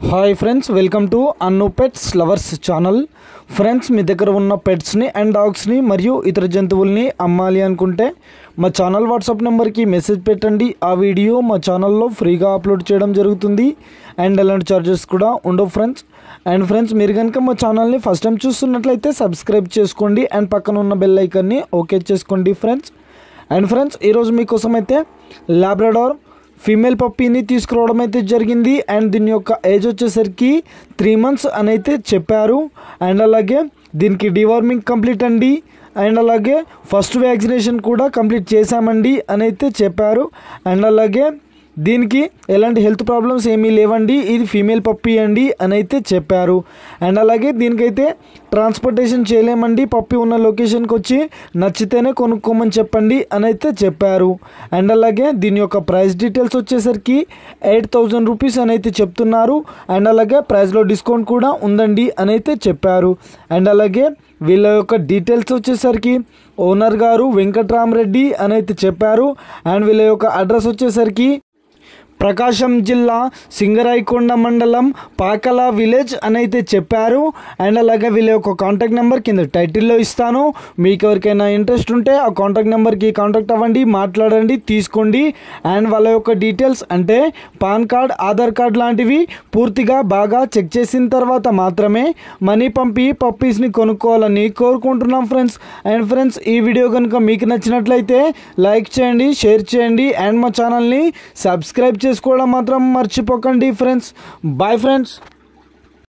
hi friends welcome to Annu pets lovers channel friends మీ దగ్గర ఉన్న పెట్స్ని అండ్ డాగ్స్ని మరియు ఇతర జంతువుల్ని అమ్మాలి అనుకుంటే మా ఛానల్ వాట్సాప్ నెంబర్కి మెసేజ్ పెట్టండి ఆ వీడియో మా ఛానల్లో ఫ్రీగా అప్లోడ్ చేయడం జరుగుతుంది అండ్ ఎలాంటి ఛార్జెస్ కూడా ఉండవు ఫ్రెండ్స్ అండ్ ఫ్రెండ్స్ మీరు కనుక మా ఛానల్ని ఫస్ట్ టైం చూస్తున్నట్లయితే సబ్స్క్రైబ్ చేసుకోండి అండ్ పక్కన ఉన్న బెల్ ఐకన్ని ఓకే చేసుకోండి ఫ్రెండ్స్ అండ్ ఫ్రెండ్స్ ఈరోజు మీకోసం అయితే లాబ్రడార్ ఫీమేల్ పప్పీని తీసుకురావడం అయితే జరిగింది అండ్ దీని యొక్క ఏజ్ వచ్చేసరికి త్రీ మంత్స్ అని అయితే చెప్పారు అండ్ అలాగే దీనికి డివార్మింగ్ కంప్లీట్ అండి అండ్ అలాగే ఫస్ట్ వ్యాక్సినేషన్ కూడా కంప్లీట్ చేశామండి అని అయితే చెప్పారు అండ్ అలాగే దీనికి ఎలాంటి హెల్త్ ప్రాబ్లమ్స్ ఏమీ లేవండి ఇది ఫీమేల్ పప్పీ అండి అని అయితే చెప్పారు అండ్ అలాగే దీనికైతే ట్రాన్స్పోర్టేషన్ చేయలేమండి పప్పి ఉన్న లొకేషన్కి వచ్చి నచ్చితేనే కొనుక్కోమని చెప్పండి అని అయితే చెప్పారు అండ్ అలాగే దీని యొక్క ప్రైస్ డీటెయిల్స్ వచ్చేసరికి ఎయిట్ థౌజండ్ రూపీస్ అని అయితే చెప్తున్నారు అండ్ అలాగే ప్రైస్లో డిస్కౌంట్ కూడా ఉందండి అని అయితే చెప్పారు అండ్ అలాగే వీళ్ళ యొక్క డీటెయిల్స్ వచ్చేసరికి ఓనర్ గారు వెంకట్రామరెడ్డి అని అయితే చెప్పారు అండ్ వీళ్ళ యొక్క అడ్రస్ వచ్చేసరికి ప్రకాశం జిల్లా సింగరాయకొండ మండలం పాకల విలేజ్ అని అయితే చెప్పారు అండ్ అలాగే వీళ్ళ యొక్క కాంటాక్ట్ నెంబర్ కింద టైటిల్లో ఇస్తాను మీకు ఎవరికైనా ఇంట్రెస్ట్ ఉంటే ఆ కాంటాక్ట్ నెంబర్కి కాంటాక్ట్ అవ్వండి మాట్లాడండి తీసుకోండి అండ్ వాళ్ళ యొక్క డీటెయిల్స్ అంటే పాన్ కార్డ్ ఆధార్ కార్డ్ లాంటివి పూర్తిగా బాగా చెక్ చేసిన తర్వాత మాత్రమే మనీ పంపి పప్పీస్ని కొనుక్కోవాలని కోరుకుంటున్నాం ఫ్రెండ్స్ అండ్ ఫ్రెండ్స్ ఈ వీడియో కనుక మీకు నచ్చినట్లయితే లైక్ చేయండి షేర్ చేయండి అండ్ మా ఛానల్ని సబ్స్క్రైబ్ చేసుకోవడం మాత్రం మర్చిపోకండి ఫ్రెండ్స్ బాయ్ ఫ్రెండ్స్